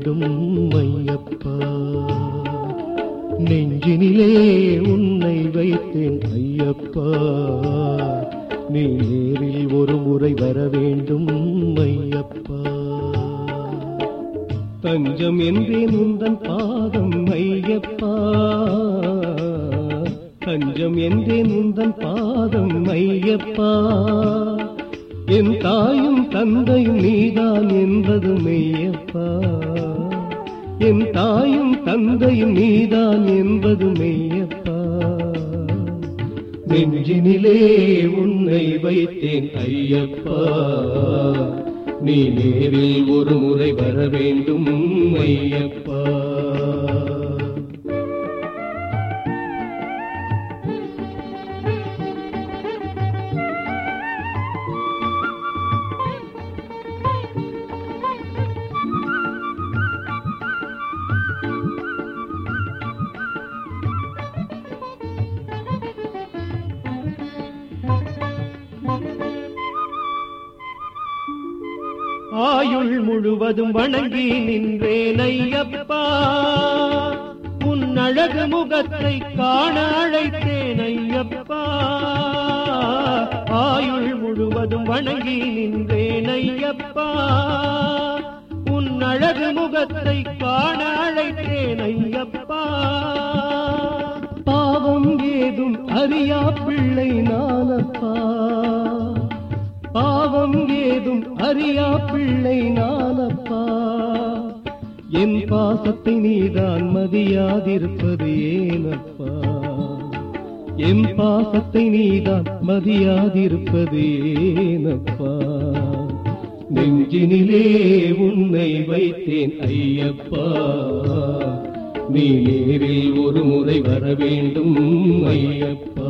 வேண்டும் ஐயப்பா நெஞ்சினிலே உன்னை வைத்தேன் ஐயப்பா நீ நேரில் ஒரு முறை வர வேண்டும் ஐயப்பா தஞ்சம் என்றேன் உந்தன் பாதம் ஐயப்பா தஞ்சம் என்றேன் உந்தன் பாதம் ஐயப்பா என் தாயும் தந்தையும் நீதான் என்பது மெய்யப்பா என் தாயும் தந்தையும் நீதான் என்பது மெய்யப்பா நெஞ்சினிலே உன்னை வைத்தேன் ஐயப்பா நீ நேரில் ஒரு முறை வர வேண்டும் ஐயப்பா ஆயுள் முழுவதும் வணங்கி நின்றேன் ஐயப்பா உன் அழகு முகத்தை காண அழைத்தேன் ஐயப்பா ஆயுள் முழுவதும் வணங்கி நின்றேன் ஐயப்பா உன் அழகு முகத்தை காண அழைத்தேன் ஐயப்பா பாவம் ஏதும் அறியா பிள்ளை நானப்பா பாவம் ஏதும் அறியா பிள்ளை நானப்பா என் பாசத்தை நீதான் மதியாதிருப்பது ஏனப்பா என் பாசத்தை நீதான் மதியாதிருப்பது ஏனப்பா நெஞ்சினிலே உன்னை வைத்தேன் ஐயப்பா நீ நேரில் ஒரு முறை வர வேண்டும் ஐயப்பா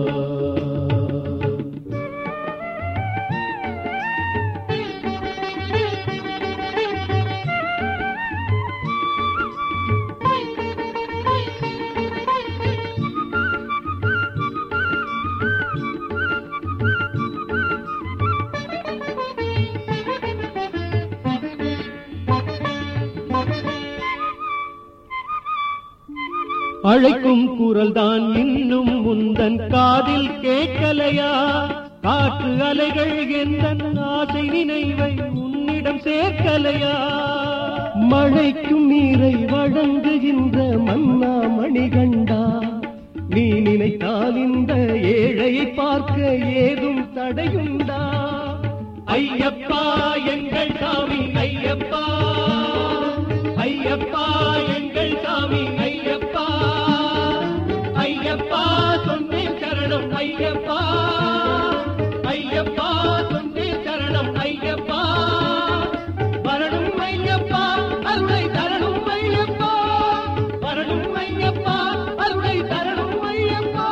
அழைக்கும் குரல் தான் இன்னும் முந்தன் காதில் கேட்கலையா காற்று அலைகள் எந்தன் ஆசை நினைவை உன்னிடம் சேர்க்கலையா மழைக்கும் நீரை வழங்குகின்ற மன்னா மணிகண்டா நீ நினைத்தால் இந்த ஏழையை பார்க்க ஏதும் தடையுண்டா ஐயப்பா எங்கள் சாமி ஐயப்பா ஐயப்பா எங்கள் சாமி ஐயப்பா ஐயப்பா சொன்னேன் சரணம் ஐயப்பா ஐயப்பா சொன்னேன் சரணம் ஐயப்பா வரணும் ஐயப்பா அருளை தரணும் ஐயப்பா வரணும் ஐயப்பா அருளை தரணும் ஐயப்பா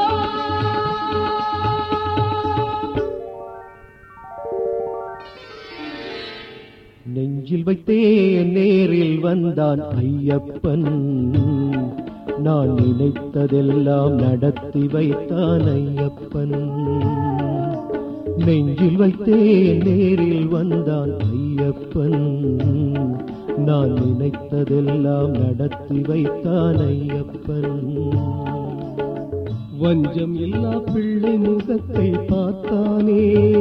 நெஞ்சில் வைத்தே நேரில் வந்தான் ஐயப்பன் நான் நினைத்ததெல்லாம் நடத்தி வைத்தான் ஐயப்பன் நெஞ்சில் வைத்தே நேரில் வந்தான் ஐயப்பன் நான் நினைத்ததெல்லாம் நடத்தி வைத்தான் ஐயப்பன் வஞ்சம் எல்லா பிள்ளை முகத்தை பார்த்தானே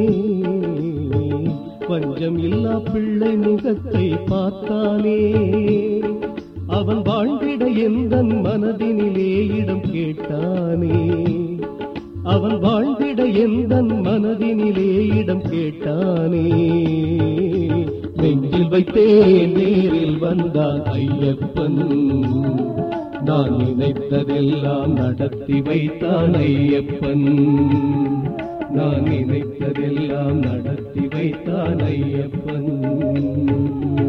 வஞ்சம் இல்லா பிள்ளை முகத்தை பார்த்தானே அவன் வாழ்ந்திட எந்த மனதினிலே இடம் கேட்டானே அவன் வாழ்ந்திட எந்த மனதினிலே இடம் கேட்டானே நெஞ்சில் வைத்தே நேரில் வந்தான் ஐயப்பன் நான் நினைத்ததெல்லாம் நடத்தி வைத்தான் ஐயப்பன் நான் நினைத்ததெல்லாம் நடத்தி வைத்தான் ஐயப்பன்